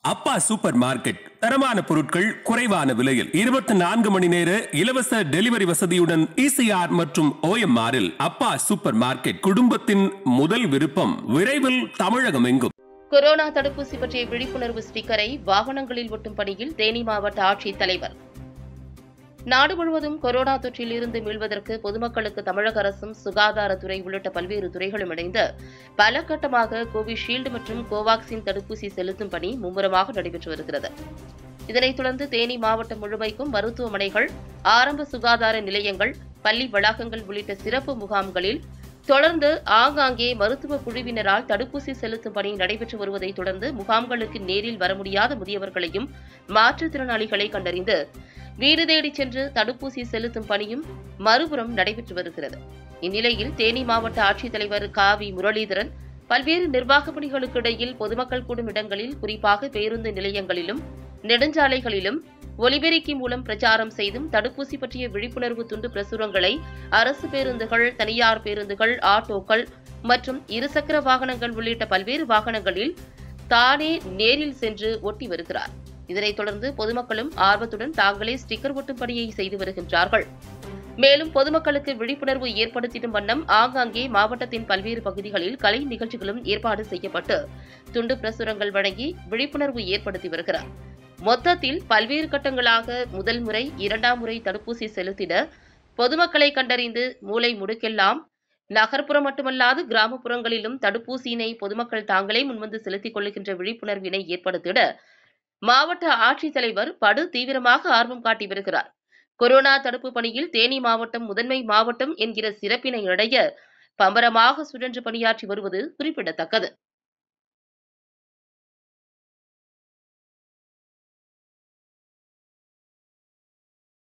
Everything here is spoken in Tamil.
அப்பா சூப்பர் மார்க்கெட் தரமான பொருட்கள் குறைவான விலையில் இருபத்தி நான்கு மணி நேர இலவச டெலிவரி வசதியுடன் இசிஆர் மற்றும் ஓஎம்ஆரில் அப்பா சூப்பர் மார்க்கெட் குடும்பத்தின் முதல் விருப்பம் விரைவில் தமிழகம் எங்கும் கொரோனா தடுப்பூசி பற்றிய விழிப்புணர்வு ஸ்டிக்கரை வாகனங்களில் ஒட்டும் பணியில் தேனி மாவட்ட ஆட்சித் தலைவர் நாடு முழுவதும் கொரோனா தொற்றில் இருந்து மீள்வதற்கு பொதுமக்களுக்கு தமிழக அரசும் சுகாதாரத்துறை உள்ளிட்ட பல்வேறு துறைகளும் இணைந்து பல கட்டமாக கோவிஷீல்டு மற்றும் கோவாக்சின் தடுப்பூசி செலுத்தும் பணி மும்முரமாக நடைபெற்று வருகிறது இதனைத் தொடர்ந்து தேனி மாவட்டம் முழுமைக்கும் மருத்துவமனைகள் ஆரம்ப சுகாதார நிலையங்கள் பள்ளி வளாகங்கள் உள்ளிட்ட சிறப்பு முகாம்களில் தொடர்ந்து ஆங்காங்கே மருத்துவ குழுவினரால் தடுப்பூசி செலுத்தும் பணி நடைபெற்று வருவதை தொடர்ந்து முகாம்களுக்கு நேரில் வர முடியாத முதியவர்களையும் மாற்றுத்திறனாளிகளை கண்டறிந்து வீடு தேடி சென்று தடுப்பூசி செலுத்தும் பணியும் மறுபுறம் நடைபெற்று வருகிறது இந்நிலையில் தேனி மாவட்ட ஆட்சித்தலைவர் காவி முரளிதரன் பல்வேறு நிர்வாகப் பணிகளுக்கு இடையில் பொதுமக்கள் கூடும் இடங்களில் குறிப்பாக பேருந்து நிலையங்களிலும் நெடுஞ்சாலைகளிலும் ஒலிபெருக்கி மூலம் பிரச்சாரம் செய்தும் தடுப்பூசி பற்றிய விழிப்புணர்வு துண்டு பிரசுரங்களை அரசு பேருந்துகள் தனியார் பேருந்துகள் ஆட்டோக்கள் மற்றும் இருசக்கர வாகனங்கள் உள்ளிட்ட பல்வேறு வாகனங்களில் தானே நேரில் சென்று ஒட்டி வருகிறார் இதனைத் தொடர்ந்து பொதுமக்களும் ஆர்வத்துடன் தாங்களே ஸ்டிக்கர் ஒட்டும் பணியை செய்து வருகின்றார்கள் மேலும் பொதுமக்களுக்கு விழிப்புணர்வு ஏற்படுத்திடும் வண்ணம் ஆங்காங்கே மாவட்டத்தின் பல்வேறு பகுதிகளில் கலை நிகழ்ச்சிகளும் ஏற்பாடு செய்யப்பட்டு துண்டு பிரசுரங்கள் வழங்கி விழிப்புணர்வு ஏற்படுத்தி வருகிறார் மொத்தத்தில் பல்வேறு கட்டங்களாக முதல் முறை இரண்டாம் முறை தடுப்பூசி செலுத்திட பொதுமக்களை கண்டறிந்து மூளை முடுக்கெல்லாம் நகர்ப்புறம் மட்டுமல்லாது கிராமப்புறங்களிலும் தடுப்பூசியினை பொதுமக்கள் தாங்களே முன்வந்து செலுத்திக் கொள்ளுகின்ற விழிப்புணர்வினை ஏற்படுத்திட மாவட்ட ஆட்சித்தலைவர் படு தீவிரமாக ஆர்வம் காட்டி வருகிறார் கொரோனா தடுப்பு பணியில் தேனி மாவட்டம் முதன்மை மாவட்டம் என்கிற சிறப்பினை அடைய பம்பரமாக சுழன்று பணியாற்றி வருவது குறிப்பிடத்தக்கது